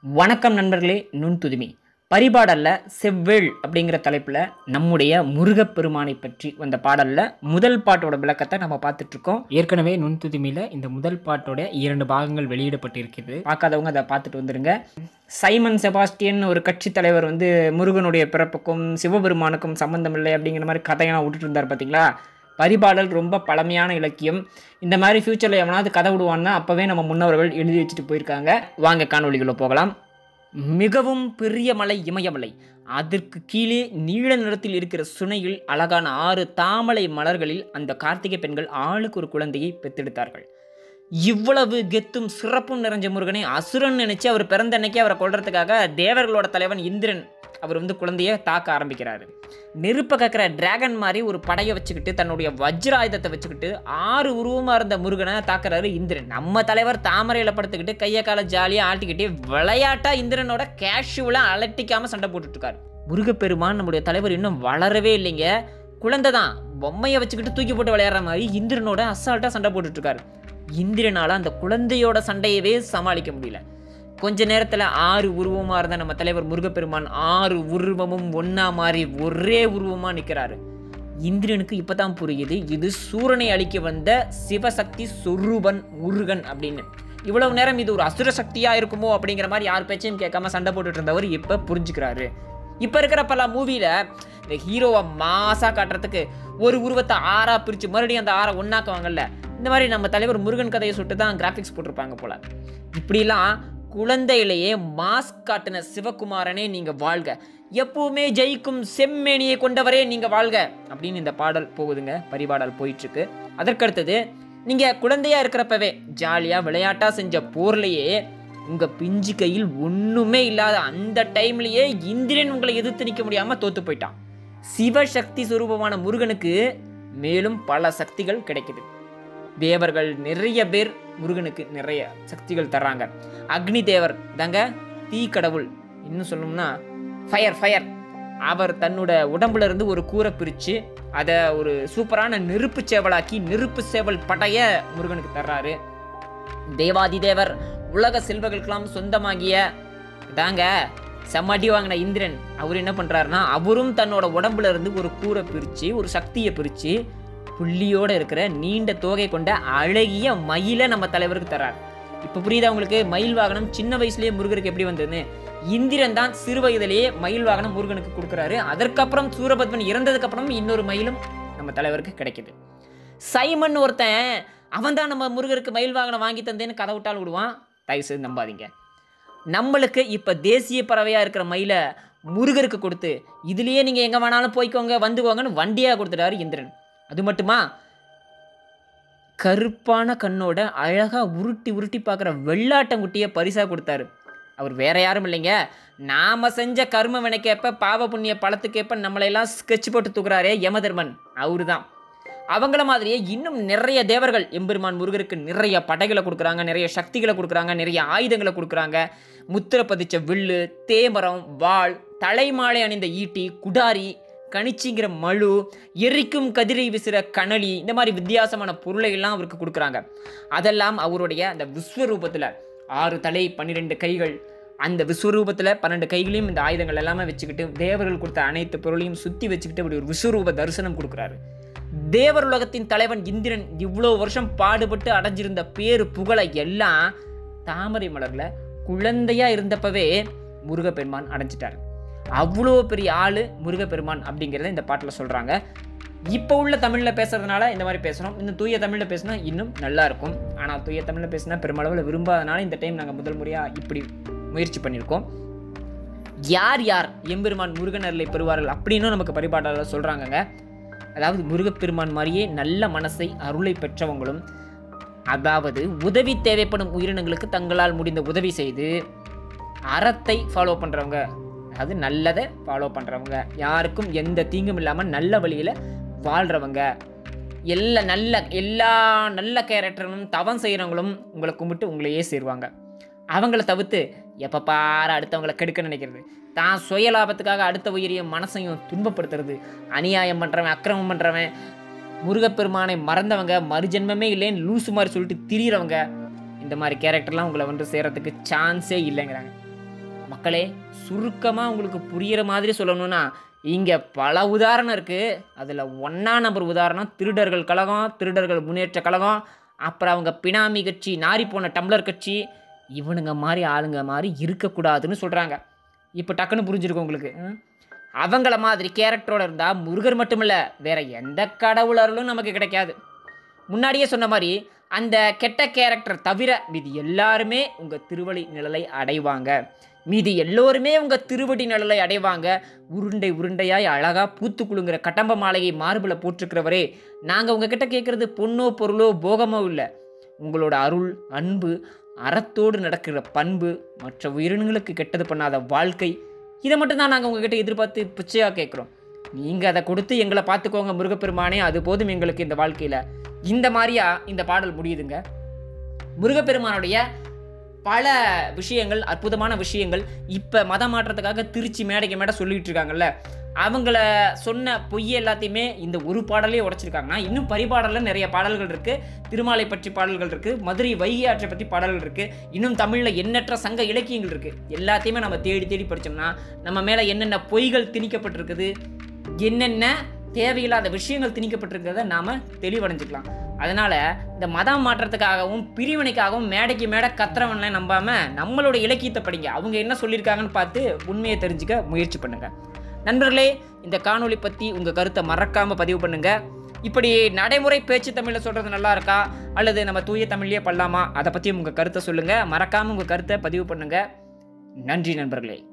வணக்கம் நண்பர்களே நுண்துதுமி பரிபாடல்ல செவ்வேள் அப்படிங்கிற தலைப்பில் நம்முடைய முருகப்பெருமானை பற்றி வந்த பாடல்ல முதல் பாட்டோட விளக்கத்தை நம்ம பார்த்துட்டு இருக்கோம் ஏற்கனவே நுண்துதுமியில் இந்த முதல் பாட்டோட இரண்டு பாகங்கள் வெளியிடப்பட்டிருக்கிறது பார்க்காதவங்க அதை பார்த்துட்டு வந்துருங்க சைமன் செபாஸ்டியன் ஒரு கட்சி தலைவர் வந்து முருகனுடைய பிறப்புக்கும் சிவபெருமானுக்கும் சம்பந்தம் இல்லை அப்படிங்கிற மாதிரி கதையெல்லாம் விட்டுட்டு இருந்தார் பார்த்தீங்களா பரிபாடல் ரொம்ப பழமையான இலக்கியம் இந்த மாதிரி ஃப்யூச்சரில் எவனாவது கதை விடுவான்னா அப்போவே நம்ம முன்னோர்கள் எழுதி வச்சுட்டு போயிருக்காங்க வாங்க காணொளிக்குள்ள போகலாம் மிகவும் பெரிய மலை இமயமலை அதற்கு கீழே நீல நிறத்தில் இருக்கிற சுனையில் அழகான ஆறு தாமரை மலர்களில் அந்த கார்த்திகை பெண்கள் ஆளுக்கு ஒரு குழந்தையை பெத்தெடுத்தார்கள் இவ்வளவு கெத்தும் சிறப்பும் நிறைஞ்ச முருகனை அசுரன் நினைச்சு அவர் பிறந்த அன்னைக்கு அவரை கொல்றதுக்காக தேவர்களோட தலைவன் இந்திரன் அவர் வந்து குழந்தைய தாக்க ஆரம்பிக்கிறாரு நெருப்ப கக்கிற டிராகன் மாதிரி ஒரு படையை வச்சுக்கிட்டு தன்னுடைய வஜ்ராயுதத்தை வச்சுக்கிட்டு ஆறு உருவமாக இருந்த முருகனை தாக்குறாரு இந்திரன் நம்ம தலைவர் தாமரையில் படுத்துக்கிட்டு கையை காலை ஜாலியாக ஆட்டிக்கிட்டு விளையாட்டா இந்திரனோட கேஷுவலாக அலட்டிக்காம சண்டை போட்டுட்டு இருக்காரு முருகப்பெருமான் நம்முடைய தலைவர் இன்னும் வளரவே இல்லைங்க குழந்தை தான் பொம்மையை வச்சுக்கிட்டு தூக்கி போட்டு விளையாடுற மாதிரி இந்திரனோட அசால்ட்டாக சண்டை போட்டுட்டு இருக்காரு இந்திரனால அந்த குழந்தையோட சண்டையவே சமாளிக்க முடியல கொஞ்ச நேரத்தில் ஆறு உருவமாக இருந்த நம்ம தலைவர் முருகப்பெருமான் ஆறு உருவமும் ஒன்றா மாறி ஒரே உருவமாக நிற்கிறாரு இந்திரனுக்கு இப்போ தான் புரியுது இது சூரனை அழிக்க வந்த சிவசக்தி சொரூபன் முருகன் அப்படின்னு இவ்வளவு நேரம் இது ஒரு அசுர சக்தியாக இருக்குமோ அப்படிங்கிற மாதிரி யார் பேச்சையும் கேட்காம சண்டை போட்டுட்டு இருந்தவர் இப்போ புரிஞ்சுக்கிறாரு இப்போ இருக்கிற பல மூவியில் இந்த ஹீரோவை மாசாக காட்டுறதுக்கு ஒரு உருவத்தை ஆறா பிரித்து மறுபடியும் அந்த ஆறை ஒன்றாக்குவாங்கல்ல இந்த மாதிரி நம்ம தலைவர் முருகன் கதையை சுட்டு தான் கிராஃபிக்ஸ் போட்டிருப்பாங்க போல இப்படிலாம் குழந்தையிலேயே மாஸ்க் காட்டின சிவகுமாரனே நீங்கள் வாழ்க எப்பவுமே ஜெயிக்கும் செம்மேனியை கொண்டவரே நீங்கள் வாழ்க அப்படின்னு இந்த பாடல் போகுதுங்க பரிபாடல் போயிட்டுருக்கு அதற்கடுத்தது நீங்கள் குழந்தையா இருக்கிறப்பவே ஜாலியாக விளையாட்டாக செஞ்ச போர்லையே உங்கள் பிஞ்சு கையில் ஒன்றுமே இல்லாத அந்த டைம்லேயே இந்திரன் உங்களை எதிர்த்து நிற்க முடியாமல் தோத்து போயிட்டான் சிவசக்தி சுரூபமான முருகனுக்கு மேலும் பல சக்திகள் கிடைக்குது தேவர்கள் நிறைய பேர் முருகனுக்கு நிறைய சக்திகள் தர்றாங்க அக்னி தேவர் தாங்க தீ கடவுள் இன்னும் சொல்லணும்னா ஃபயர் ஃபயர் அவர் தன்னோட உடம்புல இருந்து ஒரு கூரை பிரித்து அதை ஒரு சூப்பரான நெருப்பு சேவலாக்கி நெருப்பு சேவல் படைய முருகனுக்கு தர்றாரு தேவாதி தேவர் உலக செல்வங்களுக்கெல்லாம் சொந்தமாகிய தாங்க செம்மடி வாங்கின இந்திரன் அவர் என்ன பண்ணுறாருன்னா அவரும் தன்னோட உடம்புல இருந்து ஒரு கூரை பிரித்து ஒரு சக்தியை பிரித்து புள்ளியோட இருக்கிற நீண்ட தோகை கொண்ட அழகிய மயிலை நம்ம தலைவருக்கு தரார் இப்போ புரியுதா உங்களுக்கு மயில் வாகனம் சின்ன வயசுலேயே முருகருக்கு எப்படி வந்ததுன்னு இந்திரன் தான் சிறு வயதிலேயே மயில் வாகனம் முருகனுக்கு கொடுக்குறாரு அதற்கப்புறம் சூரபத்மன் இறந்ததுக்கு அப்புறம் இன்னொரு மயிலும் நம்ம தலைவருக்கு கிடைக்குது சைமன் ஒருத்தன் அவன் தான் நம்ம முருகருக்கு மயில் வாகனம் வாங்கி தந்தேன்னு கதை விட்டால் விடுவான் தயவு செய்து நம்பாதீங்க நம்மளுக்கு இப்போ தேசிய பறவையாக இருக்கிற மயிலை முருகருக்கு கொடுத்து இதுலேயே நீங்கள் எங்கே வேணாலும் போய்க்கோங்க வந்துக்கோங்கன்னு வண்டியாக கொடுத்துட்டாரு இந்திரன் அது மட்டுமா கருப்பான கண்ணோட அழகாக உருட்டி உருட்டி பார்க்குற வெள்ளாட்டங்குட்டியை பரிசாக கொடுத்தாரு அவர் வேற யாரும் இல்லைங்க நாம செஞ்ச கர்ம வினைக்கேப்ப பாவ புண்ணிய பழத்துக்கேப்ப நம்மளையெல்லாம் ஸ்கெட்ச் போட்டு தூக்குறாரே யமதர்மன் அவரு தான் அவங்கள மாதிரியே இன்னும் நிறைய தேவர்கள் எம்பெருமான் முருகருக்கு நிறைய படைகளை கொடுக்குறாங்க நிறைய சக்திகளை கொடுக்குறாங்க நிறைய ஆயுதங்களை கொடுக்குறாங்க முத்திரை பதிச்ச வில்லு தேமரம் வாள் தலைமாலை அணிந்த ஈட்டி குடாரி கணிச்சிங்கிற மழு எரிக்கும் கதிரை விசிற கனலி இந்த மாதிரி வித்தியாசமான பொருளை எல்லாம் அவருக்கு கொடுக்குறாங்க அதெல்லாம் அவருடைய அந்த விஸ்வரூபத்தில் ஆறு தலை பன்னிரெண்டு கைகள் அந்த விஸ்வரூபத்தில் பன்னெண்டு கைகளையும் இந்த ஆயுதங்கள் எல்லாமே வச்சுக்கிட்டு தேவர்கள் கொடுத்த அனைத்து பொருளையும் சுற்றி வச்சுக்கிட்டு அப்படி ஒரு விஸ்வரூப தரிசனம் கொடுக்குறாரு தேவர் உலகத்தின் தலைவன் இந்திரன் இவ்வளோ வருஷம் பாடுபட்டு அடைஞ்சிருந்த பேரு புகழை எல்லாம் தாமரை மலர்ல குழந்தையா இருந்தப்பவே முருகப்பெருமான் அடைஞ்சிட்டாரு அவ்வளோ பெரிய ஆளு முருகப்பெருமான் அப்படிங்கிறத இந்த பாட்டில் சொல்கிறாங்க இப்போ உள்ள தமிழில் பேசுறதுனால இந்த மாதிரி பேசுகிறோம் இந்த தூய தமிழில் பேசினா இன்னும் நல்லா இருக்கும் ஆனால் தூய தமிழில் பேசினா பெருமளவில் விரும்பாதனால இந்த டைம் நாங்கள் முதல் முறையாக இப்படி முயற்சி பண்ணியிருக்கோம் யார் யார் எம்பெருமான் முருகன் அருளை பெறுவார்கள் அப்படின்னும் நமக்கு பரிபாட்டாளர் சொல்கிறாங்கங்க அதாவது முருகப்பெருமான் மாதிரியே நல்ல மனசை அருளை பெற்றவங்களும் அதாவது உதவி தேவைப்படும் உயிரினங்களுக்கு தங்களால் முடிந்த உதவி செய்து அறத்தை ஃபாலோ பண்ணுறவங்க அதாவது நல்லதை ஃபாலோ பண்ணுறவங்க யாருக்கும் எந்த தீங்கும் இல்லாமல் நல்ல வழியில் வாழ்கிறவங்க எல்லா நல்ல எல்லா நல்ல கேரக்டர்களும் தவம் செய்கிறவங்களும் உங்களை கும்பிட்டு உங்களையே சேருவாங்க அவங்கள தவிர்த்து எப்போ பாரு அடுத்தவங்களை கெடுக்க நினைக்கிறது தான் சுய லாபத்துக்காக அடுத்த உயிரையும் மனசையும் துன்பப்படுத்துறது அநியாயம் பண்ணுறவன் அக்கிரமம் பண்ணுறவன் முருகப்பெருமானை மறந்தவங்க மறுஜென்மமே இல்லைன்னு லூசு மாதிரி சொல்லிட்டு திரியிறவங்க இந்த மாதிரி கேரக்டர்லாம் உங்களை வந்து சேரத்துக்கு சான்ஸே இல்லைங்கிறாங்க மக்களே சுருக்கமாக உங்களுக்கு புரிகிற மாதிரி சொல்லணும்னா இங்கே பல உதாரணம் இருக்குது அதில் ஒன்றா நம்பர் உதாரணம் திருடர்கள் கழகம் திருடர்கள் முன்னேற்ற கழகம் அப்புறம் அவங்க பினாமி கட்சி நாரி போன டம்ளர் கட்சி இவனுங்க மாதிரி ஆளுங்க மாதிரி இருக்கக்கூடாதுன்னு சொல்கிறாங்க இப்போ டக்குன்னு புரிஞ்சிருக்கும் உங்களுக்கு ம்? அவங்கள மாதிரி கேரக்டரோட இருந்தால் முருகர் மட்டுமில்ல வேற எந்த கடவுளர்களும் நமக்கு கிடைக்காது முன்னாடியே சொன்ன மாதிரி அந்த கெட்ட கேரக்டர் தவிர மீதி எல்லாருமே உங்கள் திருவடி நிழலை அடைவாங்க மீதி எல்லோருமே உங்கள் திருவடி நிழலை அடைவாங்க உருண்டை உருண்டையாய் அழகாக பூத்து குலுங்குற கட்டம்ப மாலையை மார்பில் போட்டிருக்கிறவரே நாங்கள் உங்ககிட்ட கேட்குறது பொண்ணோ பொருளோ போகமோ இல்லை உங்களோட அருள் அன்பு அறத்தோடு நடக்கிற பண்பு மற்ற உயிரினங்களுக்கு கெட்டது பண்ணாத வாழ்க்கை இதை மட்டும்தான் நாங்கள் உங்ககிட்ட எதிர்பார்த்து பிச்சையாக கேட்குறோம் நீங்கள் அதை கொடுத்து எங்களை பார்த்துக்கோங்க முருகப்பெருமானே அது போதும் எங்களுக்கு இந்த வாழ்க்கையில் இந்த மாதிரியா இந்த பாடல் முடியுதுங்க முருகப்பெருமானுடைய பல விஷயங்கள் அற்புதமான விஷயங்கள் இப்போ மத மாற்றத்துக்காக திருச்சி மேடைக்கு மேடை சொல்லிட்டு இருக்காங்கல்ல அவங்கள சொன்ன பொய் எல்லாத்தையுமே இந்த ஒரு பாடலே உடைச்சிருக்காங்கன்னா இன்னும் பரிபாடலில் நிறைய பாடல்கள் இருக்குது திருமாலை பற்றி பாடல்கள் இருக்குது மதுரை வைகை ஆற்றை பற்றி பாடல்கள் இருக்குது இன்னும் தமிழில் எண்ணற்ற சங்க இலக்கியங்கள் இருக்குது எல்லாத்தையுமே நம்ம தேடி தேடி படித்தோம்னா நம்ம மேலே என்னென்ன பொய்கள் திணிக்கப்பட்டிருக்குது என்னென்ன தேவையில்லாத விஷயங்கள் திணிக்கப்பட்டிருக்கிறத நாம் தெளிவடைஞ்சுக்கலாம் அதனால் இந்த மதம் மாற்றத்துக்காகவும் பிரிவினைக்காகவும் மேடைக்கு மேடை கத்துறவன்லாம் நம்பாமல் நம்மளோட இலக்கியத்தை படிங்க அவங்க என்ன சொல்லியிருக்காங்கன்னு பார்த்து உண்மையை தெரிஞ்சுக்க முயற்சி பண்ணுங்கள் நண்பர்களே இந்த காணொளி பற்றி உங்கள் கருத்தை மறக்காமல் பதிவு பண்ணுங்கள் இப்படி நடைமுறை பேச்சு தமிழில் சொல்கிறது நல்லா இருக்கா அல்லது நம்ம தூய தமிழ்லேயே பண்ணலாமா அதை பற்றியும் உங்கள் கருத்தை சொல்லுங்கள் மறக்காமல் உங்கள் கருத்தை பதிவு பண்ணுங்கள் நன்றி நண்பர்களே